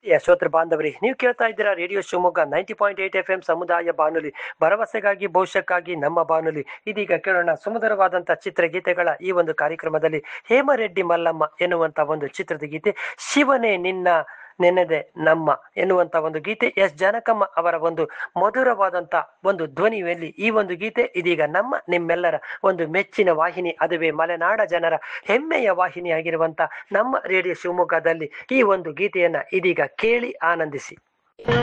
ಪ್ರಿಯ ಶ್ರೋತೃ ಬಾಂಧವರಿ ನೀವು ಕೇಳ್ತಾ ಇದ್ದೀರಾ radio Shivamogga ninety point eight F M ಸಮುದಾಯ ಬಾನುಲಿ ಭರವಸೆಗಾಗಿ ಭವಿಷ್ಯಕ್ಕಾಗಿ ನಮ್ಮ ಬಾನುಲಿ ಇದೀಗ ಕೇಳೋಣ ಸುಮಧುರವಾದಂಥ ಚಿತ್ರಗೀತೆಗಳ ಈ ಒಂದು ಕಾರ್ಯಕ್ರಮದಲ್ಲಿ ಹೇಮರೆಡ್ಡಿ ಮಲ್ಲಮ್ಮ ಎನ್ನುವಂತ ಒಂದು ಚಿತ್ರದ ಗೀತೆ ಶಿವನೇ ನಿನ್ನ ನೆನೆದೆ ನಮ್ಮ ಎನ್ನುವಂತ ಒಂದು ಗೀತೆ ಎಸ್ ಜನಕಮ್ಮ ಅವರ ಒಂದು ಮಧುರವಾದಂತ ಒಂದು ಧ್ವನಿಯಲ್ಲಿ ಈ ಒಂದು ಗೀತೆ ಇದೀಗ ನಮ್ಮ ನಿಮ್ಮೆಲ್ಲರ ಒಂದು ಮೆಚ್ಚಿನ ವಾಹಿನಿ ಅದುವೇ ಮಲೆನಾಡ ಜನರ ಹೆಮ್ಮೆಯ ವಾಹಿನಿಯಾಗಿರುವಂತ ನಮ್ಮ ರೇಡಿಯೋ ಶಿವಮೊಗ್ಗದಲ್ಲಿ ಈ ಒಂದು ಗೀತೆಯನ್ನ ಇದೀಗ ಕೇಳಿ ಆನಂದಿಸಿ